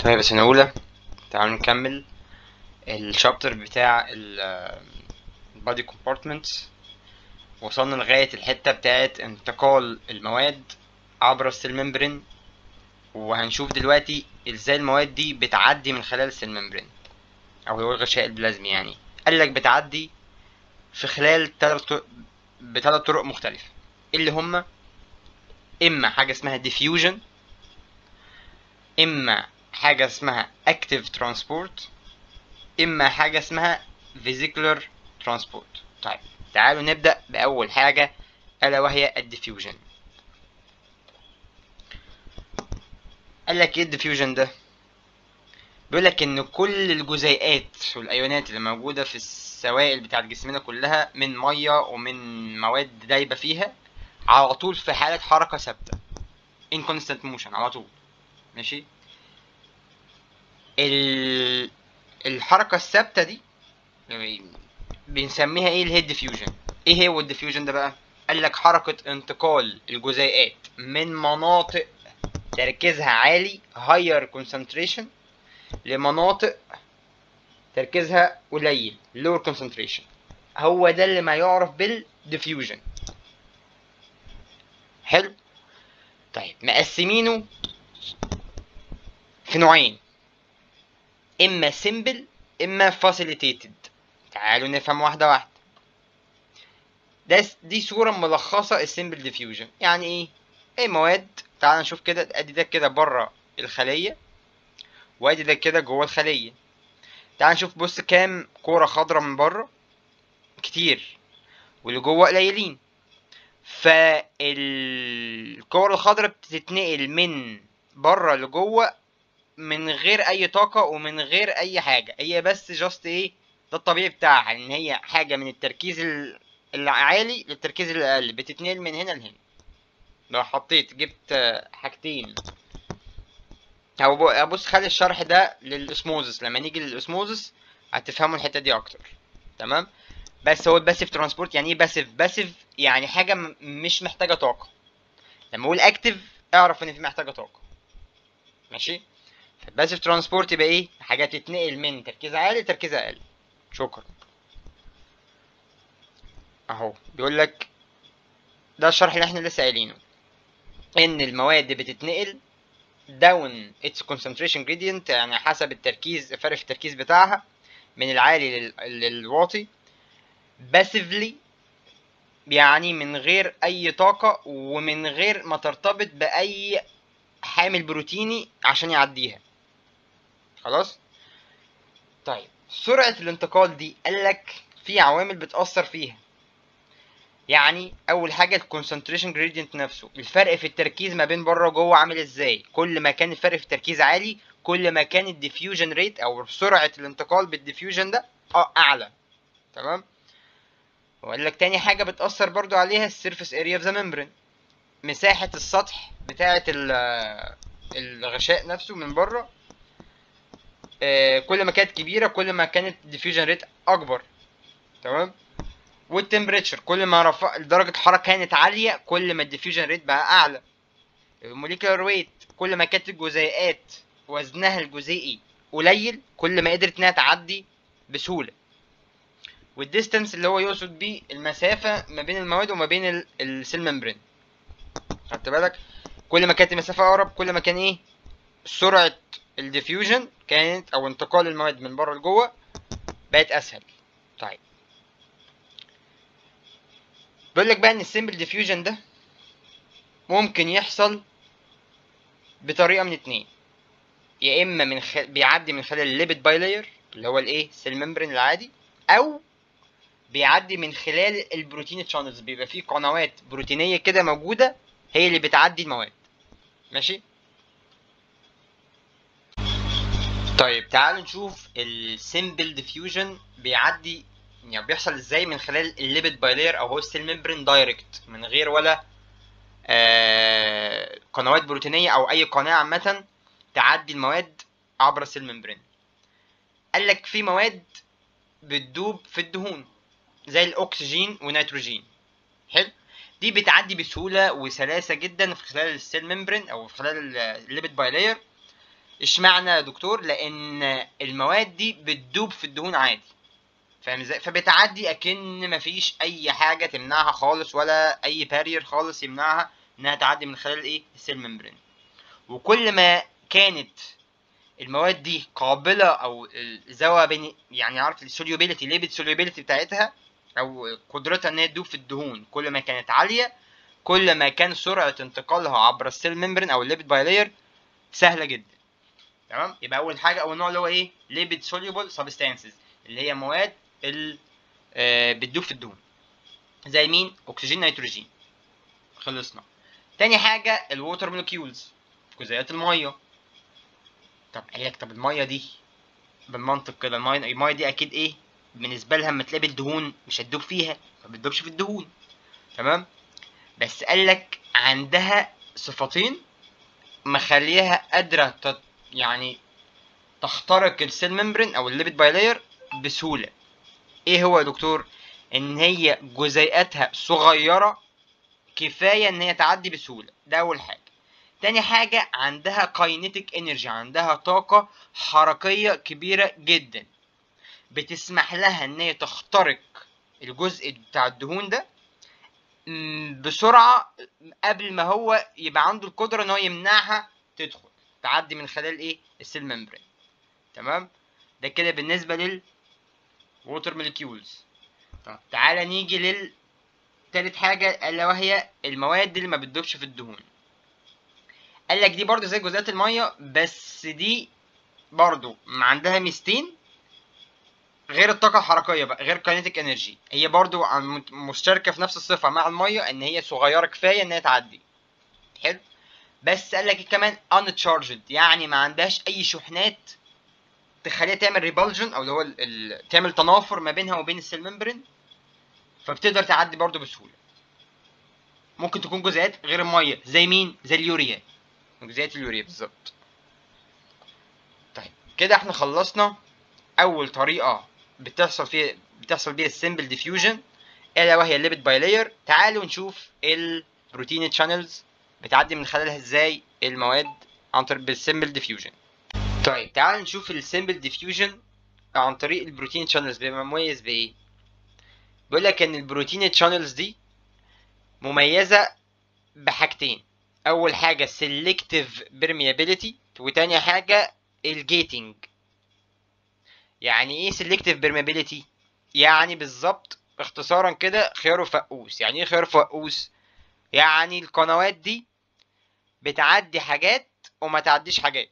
طيب يا سنة أولى تعالوا نكمل الشابتر بتاع البادي كومبارتمنتس وصلنا لغاية الحتة بتاعت انتقال المواد عبر السيل ممبرين وهنشوف دلوقتي ازاي المواد دي بتعدي من خلال السيل ممبرين او هو الغشاء البلازمي يعني قالك بتعدي في خلال تلات طرق بثلاث طرق مختلفة اللي هما اما حاجة اسمها diffusion اما حاجة اسمها active transport اما حاجة اسمها vesicular transport طيب تعالوا نبدأ بأول حاجة ألا وهي الديفيوجن قال لك ايه الديفيوجن ده بيقول لك ان كل الجزيئات والايونات اللي موجوده في السوائل بتاعت جسمنا كلها من ميه ومن مواد دايبه فيها على طول في حاله حركه ثابته in constant motion على طول ماشي ال... الحركه الثابته دي بنسميها ايه الهيد ديفيوجن ايه هو الديفيوجن ده بقى قال لك حركه انتقال الجزيئات من مناطق تركيزها عالي higher concentration لمناطق تركيزها قليل lower concentration هو ده اللي ما يعرف بالديفيوجن حلو طيب مقسمينه في نوعين اما simple اما facilitated تعالوا نفهم واحدة واحدة ده دي صورة ملخصة السيمبل ديفيوجن يعني ايه ايه مواد تعال نشوف كده ادي ده كده بره الخلية وادي ده كده جوه الخلية تعال نشوف بص كام كورة خضرا من بره كتير واللي جوه قليلين فالكور الخضراء بتتنقل من بره لجوه من غير اي طاقة ومن غير اي حاجة هي بس جاست ايه ده الطبيعي بتاعها ان هي حاجة من التركيز العالي للتركيز الاقل بتتنقل من هنا لهنا لو حطيت جبت حاجتين او بص خلي الشرح ده للاسموزس لما نيجي للاسموزس هتفهموا الحته دي اكتر تمام بس هو الباسيف ترانسبورت يعني ايه باسيف باسيف يعني حاجه مش محتاجه طاقه لما اقول اكتف اعرف ان في محتاجه طاقه ماشي فالباسيف ترانسبورت يبقى ايه حاجه تتنقل من تركيز عالي لتركيز اقل شكرا اهو بيقول لك ده الشرح اللي احنا لسه قايلينه ان المواد بتتنقل داون اتس concentration gradient يعني حسب التركيز فرق في التركيز بتاعها من العالي لل... للواطي باسفلي يعني من غير اي طاقة ومن غير ما ترتبط باي حامل بروتيني عشان يعديها خلاص طيب سرعة الانتقال دي قالك في عوامل بتأثر فيها يعني اول حاجه الكونسنتريشن جريدينت نفسه الفرق في التركيز ما بين بره وجوه عامل ازاي كل ما كان الفرق في التركيز عالي كل ما كان الديفيوجن ريت او سرعه الانتقال بالديفيوجن ده اعلى تمام وقال لك تاني حاجه بتاثر برضو عليها السيرفيس اريا اوف ذا ممبرين مساحه السطح بتاعه الغشاء نفسه من بره كل ما كانت كبيره كل ما كانت الديفيوجن ريت اكبر تمام والتمبريتشر كل ما رفع درجة الحرارة كانت عالية كل ما الديفيوجن ريت بقى أعلى الموليكولار ويت كل ما كانت الجزيئات وزنها الجزيئي قليل كل ما قدرت إنها تعدي بسهولة والديستنس اللي هو يقصد بيه المسافة ما بين المواد وما بين السيل ممبرين خدت بالك كل ما كانت المسافة أقرب كل ما كان إيه سرعة الديفيوجن كانت أو انتقال المواد من بره لجوه بقت أسهل طيب بيقول لك بقى ان السيمبل ديفيوجن ده ممكن يحصل بطريقه من اتنين يا اما من خل... بيعدي من خلال الليبيد باي لاير اللي هو الايه سيل ممبرين العادي او بيعدي من خلال البروتين تشانلز بيبقى فيه قنوات بروتينيه كده موجوده هي اللي بتعدي المواد ماشي طيب تعالوا نشوف السيمبل ديفيوجن بيعدي يعني بيحصل ازاي من خلال الليبيد بايلير او هو السيل ممبرين دايركت من غير ولا آه قنوات بروتينيه او اي قناه عامه تعدي المواد عبر السيل ممبرين قال لك في مواد بتدوب في الدهون زي الاكسجين ونيتروجين حلو دي بتعدي بسهوله وسلاسه جدا في خلال السيل ممبرين او في خلال الليبيد بايلير اشمعنى يا دكتور لان المواد دي بتدوب في الدهون عادي فاهم ازاي فبتعدي اكن مفيش اي حاجه تمنعها خالص ولا اي بارير خالص يمنعها انها تعدي من خلال ايه السيل ممبرين وكل ما كانت المواد دي قابله او الزاويه بين يعني عارف السوليوبيليتي ليبيد سوليوبيليتي بتاعتها او قدرتها ان هي تدوب في الدهون كل ما كانت عاليه كل ما كان سرعه انتقالها عبر السيل ممبرين او الليبيد بايلير سهله جدا تمام يبقى اول حاجه اول نوع اللي هو ايه ليبيد سوليوبل سبستانسز اللي هي مواد ال آه، بتدوب في الدهون زي مين اكسجين نيتروجين خلصنا تاني حاجه الووتر مولكيولز جزيئات الميه طب قال لك طب الميه دي بالمنطق كده الميه الميه دي اكيد ايه بالنسبه لها لما تلاقي الدهون مش هتدوب فيها ما بتدوبش في الدهون تمام بس قال لك عندها صفتين مخليها قادره تت يعني تخترق السيل ممبرين او الليبيد بايلاير بسهوله ايه هو يا دكتور ان هي جزيئاتها صغيره كفايه ان هي تعدي بسهوله ده اول حاجه تاني حاجه عندها كاينيتيك انرجي عندها طاقه حركيه كبيره جدا بتسمح لها ان هي تخترق الجزء بتاع الدهون ده م، بسرعه قبل ما هو يبقى عنده القدره ان هو يمنعها تدخل تعدي من خلال ايه السيل ممبرين تمام ده كده بالنسبه لل ووتر موليكيولز طب تعالى نيجي لل تالت حاجة ألا وهي المواد اللي ما بتدوبش في الدهون قال لك دي برضو زي جزيئات المية بس دي برضو عندها ميزتين غير الطاقة الحركية بقى غير كاينيتيك انرجي هي برضو عن- مشتركة في نفس الصفة مع المية ان هي صغيرة كفاية ان هي تعدي حلو بس قال لك كمان uncharged يعني ما عندهاش اي شحنات تخليها تعمل ريبلجن او اللي هو ال... ال... تعمل تنافر ما بينها وبين السيل ممبرين فبتقدر تعدي برضو بسهوله ممكن تكون جزيئات غير الميه زي مين زي اليوريا جزيئات اليوريا بالظبط طيب كده احنا خلصنا اول طريقه بتحصل فيها بتحصل بيها السمبل ديفيوجن الا وهي الليبيد باي لاير تعالوا نشوف البروتين تشانلز بتعدي من خلالها ازاي المواد عن طريق بالسمبل ديفيوجن طيب تعال نشوف السمبل ديفيوجن عن طريق البروتين شانلز بيبقى مميز بايه بيقول لك ان البروتين شانلز دي مميزه بحاجتين اول حاجه selective permeability وتاني حاجه الجيتنج يعني ايه selective permeability يعني بالظبط اختصارا كده خيار وفقوس يعني ايه خيار وفقوس يعني القنوات دي بتعدي حاجات وما تعديش حاجات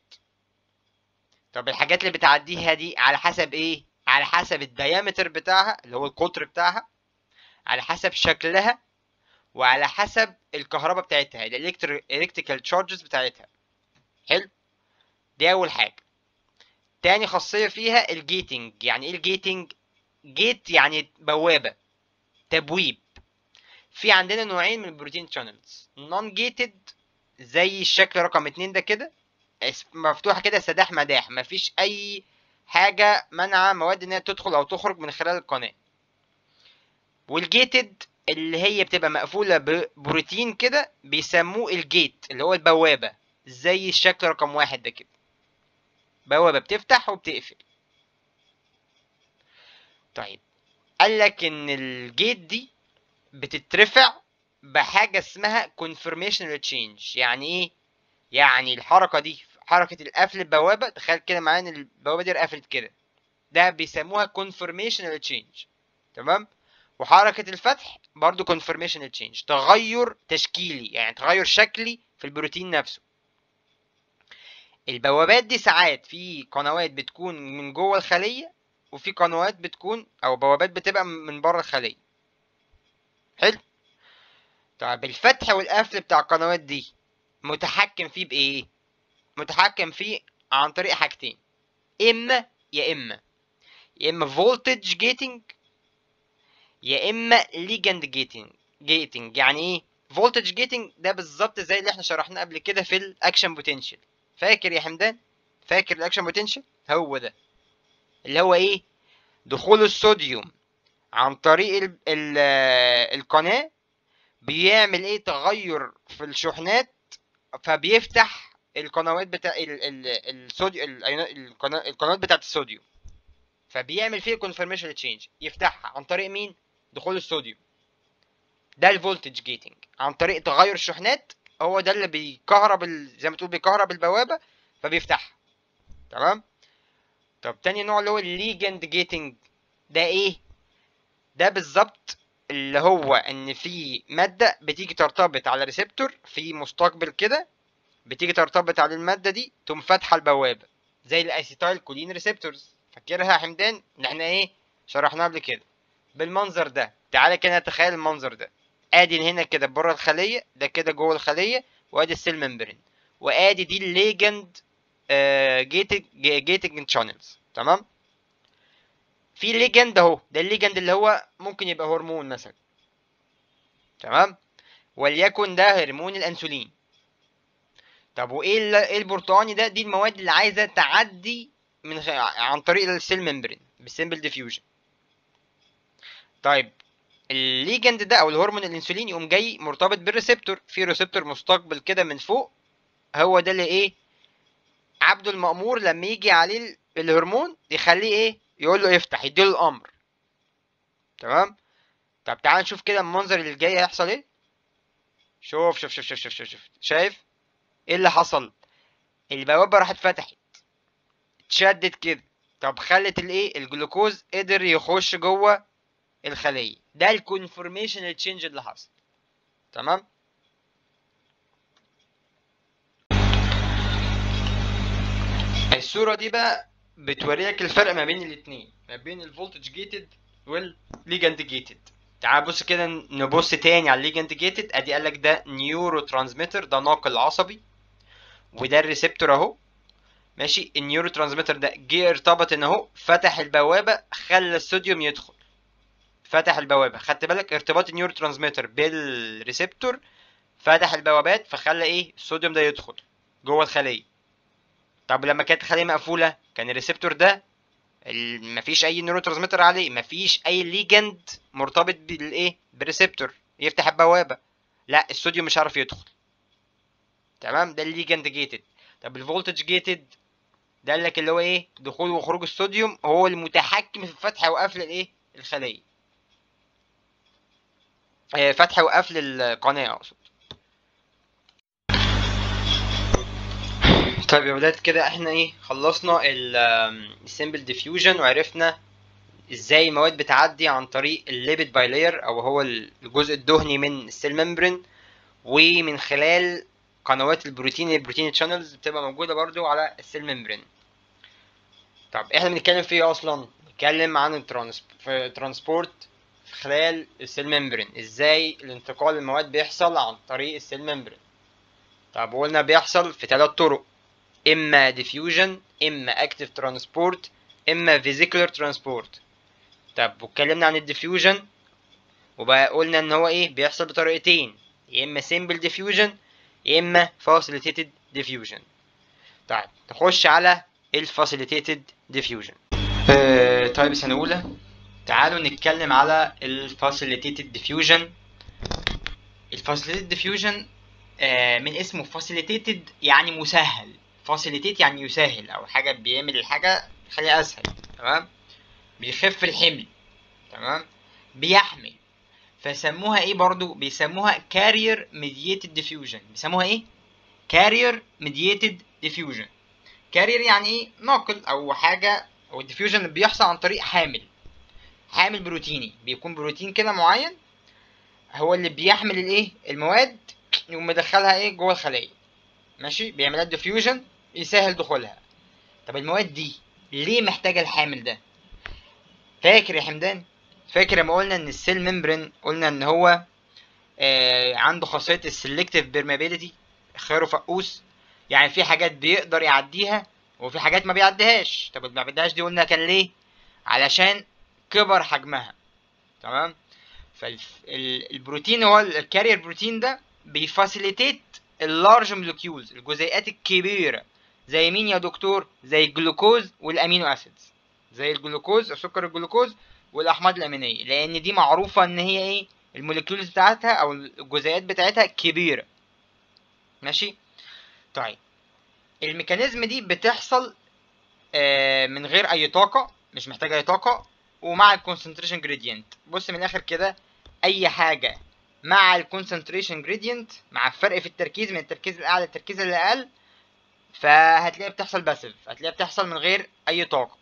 طب الحاجات اللي بتعديها دي على حسب ايه على حسب الديامتر بتاعها اللي هو القطر بتاعها على حسب شكلها وعلى حسب الكهرباء بتاعتها الالكتريكال تشارجز بتاعتها حلو دي اول حاجه تاني خاصيه فيها الجيتنج يعني ايه الجيتنج جيت يعني بوابه تبويب في عندنا نوعين من البروتين شانلز نون جيتد زي الشكل رقم اتنين ده كده اس- مفتوحه كده سداح مداح مفيش اي حاجه منع مواد انها تدخل او تخرج من خلال القناه والجيتد اللي هي بتبقى مقفوله ببروتين كده بيسموه الجيت اللي هو البوابه زي الشكل رقم واحد ده كده بوابه بتفتح وبتقفل طيب قال لك ان الجيت دي بتترفع بحاجه اسمها conformational change يعني ايه يعني الحركه دي حركه القفل البوابه تخيل كده معايا ان البوابه دي قفلت كده ده بيسموها conformational change تمام وحركه الفتح برضو conformational change تغير تشكيلي يعني تغير شكلي في البروتين نفسه البوابات دي ساعات في قنوات بتكون من جوه الخليه وفي قنوات بتكون او بوابات بتبقى من بره الخليه حلو طيب الفتح والقفل بتاع القنوات دي متحكم فيه بايه متحكم فيه عن طريق حاجتين اما يا اما يا اما فولتج جيتنج يا اما ليجند جيتنج جيتنج يعني ايه فولتج جيتنج ده بالظبط زي اللي احنا شرحناه قبل كده في الاكشن بوتنشال فاكر يا حمدان فاكر الاكشن بوتنشال هو ده اللي هو ايه دخول الصوديوم عن طريق ال ال القناه بيعمل ايه تغير في الشحنات فبيفتح القنوات بتاع ال- ال- الصوديوم القناه القنوات بتاعت الصوديوم فبيعمل فيه كونفرميشن تشينج يفتحها عن طريق مين دخول الصوديوم ده الفولتج جيتنج عن طريق تغير الشحنات هو ده اللي بيكهرب ال... زي ما تقول بيكهرب البوابه فبيفتحها تمام طب تاني نوع اللي هو الليجند جيتنج ده ايه ده بالظبط اللي هو ان في ماده بتيجي ترتبط على ريسبتور في مستقبل كده بتيجي ترتبط على الماده دي تقوم فاتحه البوابه زي الاسيتايل كولين ريسبتورز فاكرها يا حمدان اللي احنا ايه شرحناها قبل كده بالمنظر ده تعالى كده نتخيل المنظر ده ادي هنا كده بره الخليه ده كده جوه الخليه وادي السيل ممبرين وادي دي الليجند جيتنج جيتنج شانلز تمام في ليجند اهو ده الليجند اللي هو ممكن يبقى هرمون مثلا تمام وليكن ده هرمون الانسولين طب وايه ال- ايه البرتقاني ده دي المواد اللي عايزه تعدي من خ... عن طريق السيل ممبرين بالسيمبل ديفيوجن طيب الليجند ده او الهرمون الانسولين يقوم جاي مرتبط بالريسبتور في ريسبتور مستقبل كده من فوق هو ده اللي ايه عبده المأمور لما يجي عليه ال- الهرمون يخليه ايه يقول له افتح يديله الامر تمام طب تعال نشوف كده المنظر اللي جاي هيحصل ايه شوف شوف شوف شوف شوف شوف, شوف. شايف ايه اللي حصل البوابه راحت فتحت اتشدت كده طب خلت الايه الجلوكوز قدر يخش جوه الخليه ده الكونفورميشن تشينج اللي حصل تمام الصوره دي بقى بتوريك الفرق ما بين الاتنين ما بين الفولتج جيتد والليجند جيتد تعال بص كده نبص تاني على الليجند جيتد ادي قال لك ده نيورو ترانسميتر ده ناقل عصبي وده الريسبتور اهو ماشي النيورو ترانسميتر ده جه ارتبط ان اهو فتح البوابه خلى الصوديوم يدخل فتح البوابه خدت بالك ارتباط النيورو ترانسميتر بالريسبتور فتح البوابات فخلى ايه الصوديوم ده يدخل جوه الخليه طب لما كانت الخليه مقفوله كان الريسبتور ده ال- مفيش اي نيورو ترانسميتر عليه مفيش اي ليجند مرتبط بالايه بالريسبتور يفتح البوابه لا الصوديوم مش عارف يدخل تمام ده الليجند جيتد طب الفولتج جيتد ده قال لك اللي هو ايه دخول وخروج الصوديوم هو المتحكم في فتح وقفل الايه الخليه آه، فتح وقفل القناه اقصد طيب يا ولاد كده احنا ايه خلصنا السيمبل ديفيوجن وعرفنا ازاي المواد بتعدي عن طريق الليبيد باي لاير او هو الجزء الدهني من السيل ممبرين ومن خلال قنوات البروتين البروتين تشانلز بتبقى موجوده برضو على السيل ممبرين طب احنا بنتكلم في ايه اصلا بنتكلم عن الترانسبورت في خلال السيل ممبرين ازاي الانتقال المواد بيحصل عن طريق السيل ممبرين طب قلنا بيحصل في ثلاث طرق اما ديفيوجن اما اكتيف ترانسبورت اما فيزيكولار ترانسبورت طب واتكلمنا عن الديفيوجن وبقى قلنا ان هو ايه بيحصل بطريقتين يا اما سيمبل ديفيوجن يا اما فاسيليتيتد ديفيوجن طيب نخش على الفاسيليتيتد ديفيوجن طيب سنه اولى تعالوا نتكلم على الفاسيليتيتد ديفيوجن الفاسيليتيتد ديفيوجن من اسمه فاسيليتيتد يعني مسهل فاسيليتيت يعني يسهل او حاجه بيعمل الحاجه يخليها اسهل تمام بيخف الحمل تمام بيحمل فسموها ايه برضو بيسموها كارير ميدييتد ديفيوجن بيسموها ايه كارير ميدييتد ديفيوجن كارير يعني ايه ناقل او حاجه او الديفيوجن اللي بيحصل عن طريق حامل حامل بروتيني بيكون بروتين كده معين هو اللي بيحمل الايه المواد يقوم مدخلها ايه جوه الخليه ماشي بيعملها ديفيوجن يسهل دخولها طب المواد دي ليه محتاجه الحامل ده فاكر يا حمدان فاكر لما قلنا ان السيل ممبرين قلنا ان هو آه عنده خاصيه السلكتيف بيرمابيليتي خير فقوس يعني في حاجات بيقدر يعديها وفي حاجات ما بيعديهاش طب اللي ما بيعديهاش دي قلنا كان ليه علشان كبر حجمها تمام فالبروتين هو الكارير بروتين ده بيفاسيليتيت اللارج مولكيولز الجزيئات الكبيره زي مين يا دكتور زي الجلوكوز والامينو اسيدز زي الجلوكوز سكر الجلوكوز والاحماض الامينيه لان دي معروفه ان هي ايه المولكيولز بتاعتها او الجزيئات بتاعتها كبيره ماشي طيب الميكانيزم دي بتحصل آه، من غير اي طاقه مش محتاجه اي طاقه ومع الكونسنتريشن جريدينت بص من الاخر كده اي حاجه مع الكونسنتريشن جريدينت مع الفرق في التركيز من التركيز الاعلى للتركيز الاقل فهتلاقيها بتحصل باسيف هتلاقيها بتحصل من غير اي طاقه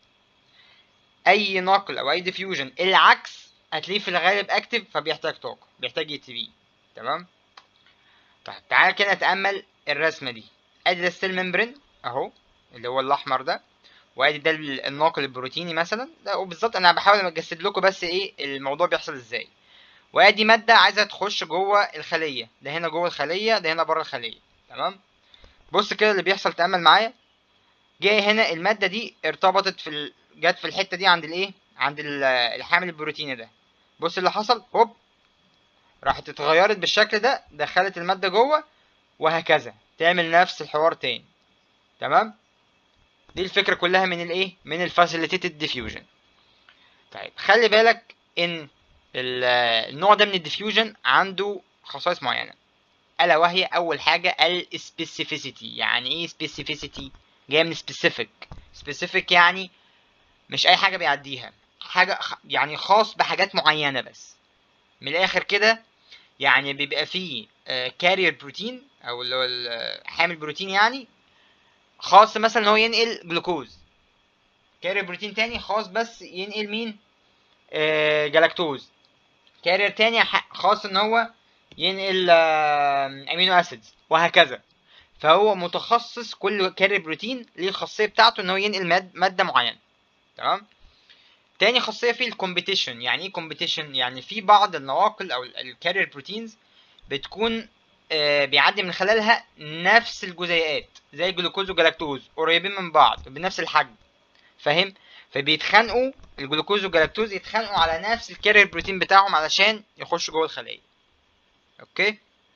اي نقل او اي ديفيوجن العكس هتلاقيه في الغالب اكتف فبيحتاج طاقه بيحتاج اي تي بي تمام طيب تعالى كده نتامل الرسمه دي ادي ده السيل ممبرين اهو اللي هو الاحمر ده وادي ده ال- الناقل البروتيني مثلا ده وبالظبط انا بحاول اجسد لكم بس ايه الموضوع بيحصل ازاي وادي ماده عايزه تخش جوه الخليه ده هنا جوه الخليه ده هنا بره الخليه تمام بص كده اللي بيحصل تامل معايا جاي هنا الماده دي ارتبطت في ال... جت في الحته دي عند الايه عند ال- الحامل البروتيني ده بص اللي حصل هوب راحت اتغيرت بالشكل ده دخلت الماده جوه وهكذا تعمل نفس الحوار تاني تمام دي الفكره كلها من الايه من الفاسيليتيتد ديفيوجن طيب خلي بالك ان ال- النوع ده من الديفيوجن عنده خصائص معينه الا وهي اول حاجه السبيسيفيسيتي يعني ايه سبيسيفيسيتي جايه من سبيسيفيك سبيسيفيك يعني مش اي حاجه بيعديها حاجه خ- يعني خاص بحاجات معينه بس من الاخر كده يعني بيبقى فيه كارير بروتين او اللي هو ال- حامل بروتين يعني خاص مثلا ان هو ينقل جلوكوز كارير بروتين تاني خاص بس ينقل مين آه، جلاكتوز كارير تاني ح- خاص ان هو ينقل آه، امينو اسيدز وهكذا فهو متخصص كل كارير بروتين ليه الخاصيه بتاعته ان هو ينقل ماد- ماده معينه تمام تاني خاصيه فيه الكومبيتيشن يعني ايه كومبيتيشن يعني في بعض النواقل او الكارير بروتينز بتكون آه، بيعدي من خلالها نفس الجزيئات زي الجلوكوز والجلاكتوز قريبين من بعض بنفس الحجم فاهم فبيتخانقوا الجلوكوز والجلاكتوز يتخانقوا على نفس الكارير بروتين بتاعهم علشان يخشوا جوه الخليه اوكي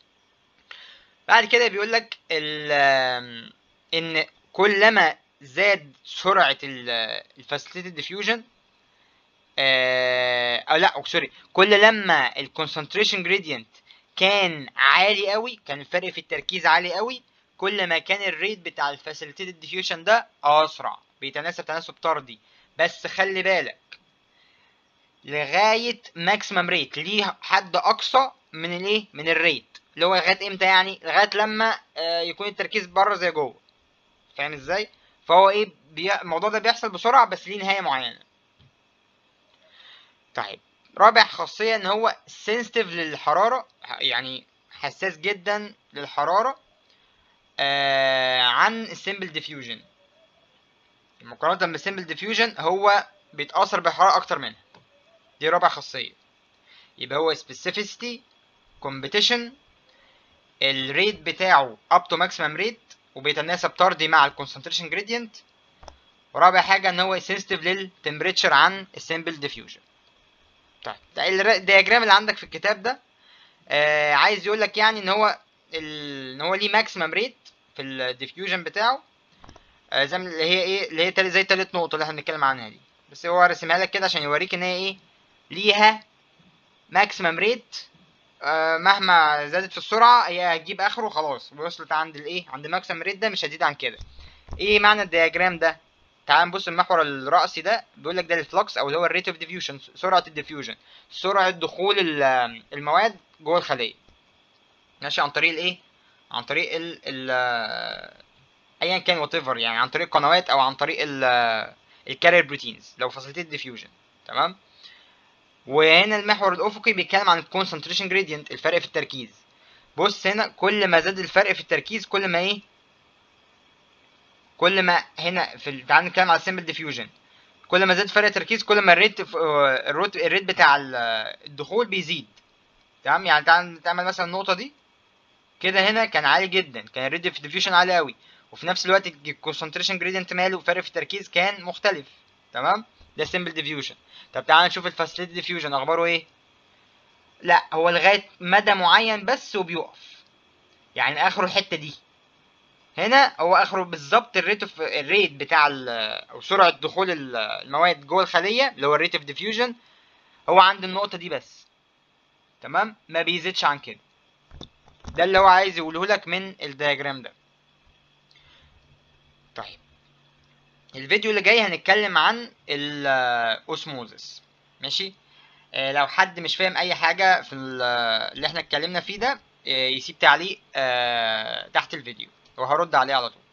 بعد كده بيقول لك ال- ان كلما زاد سرعه الفاسيليتد ديفيوجن او لا سوري كل لما الكونسنتريشن جريدينت كان عالي قوي كان الفرق في التركيز عالي قوي كل ما كان الريت بتاع الفاسيليتيد ديفيوجن ده اسرع بيتناسب تناسب طردي بس خلي بالك لغايه ماكسيمم ريت ليه حد اقصى من الايه من الريت اللي هو لغايه امتى يعني لغايه لما آه، يكون التركيز بره زي جوه فاهم ازاي فهو ايه بي... الموضوع ده بيحصل بسرعه بس ليه نهايه معينه طيب رابع خاصيه ان هو سنسيتيف للحراره يعني حساس جدا للحراره آه عن السيمبل ديفيوجن مقارنه بالسيمبل ديفيوجن هو بيتاثر بالحراره اكتر منها دي رابع خاصيه يبقى هو specificity competition الريت بتاعه up to maximum rate وبيتناسب طردي مع الكونسنتريشن جريدينت ورابع حاجه ان هو sensitive للتمبريتشر عن السيمبل ديفيوجن طيب ده الر- الدياجرام اللي عندك في الكتاب ده آه عايز يقول لك يعني ان هو ال... ان هو ليه ماكسيمم ريت في الديفيوجن بتاعه آه زي ما- اللي هي ايه اللي هي تل- زي تالت نقطه اللي احنا بنتكلم عنها دي بس هو رسمها لك كده عشان يوريك ان هي ايه ليها ماكسيمم ريت آه، مهما زادت في السرعه هي هتجيب اخره خلاص وصلت عند الايه عند ماكسيمم ريت ده مش هتزيد عن كده ايه معنى الدياجرام ده تعال نبص المحور الرأسي ده بيقول لك ده الفلكس او اللي هو الريت اوف ديفيوجن سرعه الديفيوجن سرعه دخول ال- المواد جوه الخليه ماشي عن طريق الايه عن طريق ال ال ايا كان وات يعني عن طريق قنوات او عن طريق الكارير بروتينز لو فاسيليتيد ديفيوجن تمام وهنا المحور الافقي بيتكلم عن الكونسنتريشن جريدينت الفرق في التركيز بص هنا كل ما زاد الفرق في التركيز كل ما ايه كل ما هنا في ال- تعال نتكلم على السيمبل ديفيوجن كل ما زاد فرق التركيز كل ما الريت ف- آه، الروت الريت بتاع ال- الدخول بيزيد تمام يعني تعال تعمل مثلا النقطه دي كده هنا كان عالي جدا كان الريت في ديفيوجن عالي قوي وفي نفس الوقت الكونسنتريشن جريدينت ماله فرق في التركيز كان مختلف تمام ده سيمبل ديفيوجن طب تعال نشوف الفاسيليتي ديفيوجن اخباره ايه لا هو لغايه مدى معين بس وبيقف يعني اخره الحته دي هنا هو اخره بالظبط الريت اوف الريت بتاع ال- او سرعه دخول ال- المواد جوه الخليه اللي هو الريت اوف ديفيوجن هو عند النقطه دي بس تمام ما بيزيدش عن كده ده اللي هو عايز يقوله لك من الدياجرام ده طيب الفيديو اللي جاي هنتكلم عن الاوسموزس ماشي آه، لو حد مش فاهم اي حاجه في ال- اللي احنا اتكلمنا فيه ده آه، يسيب تعليق آه، تحت الفيديو وهرد عليه على طول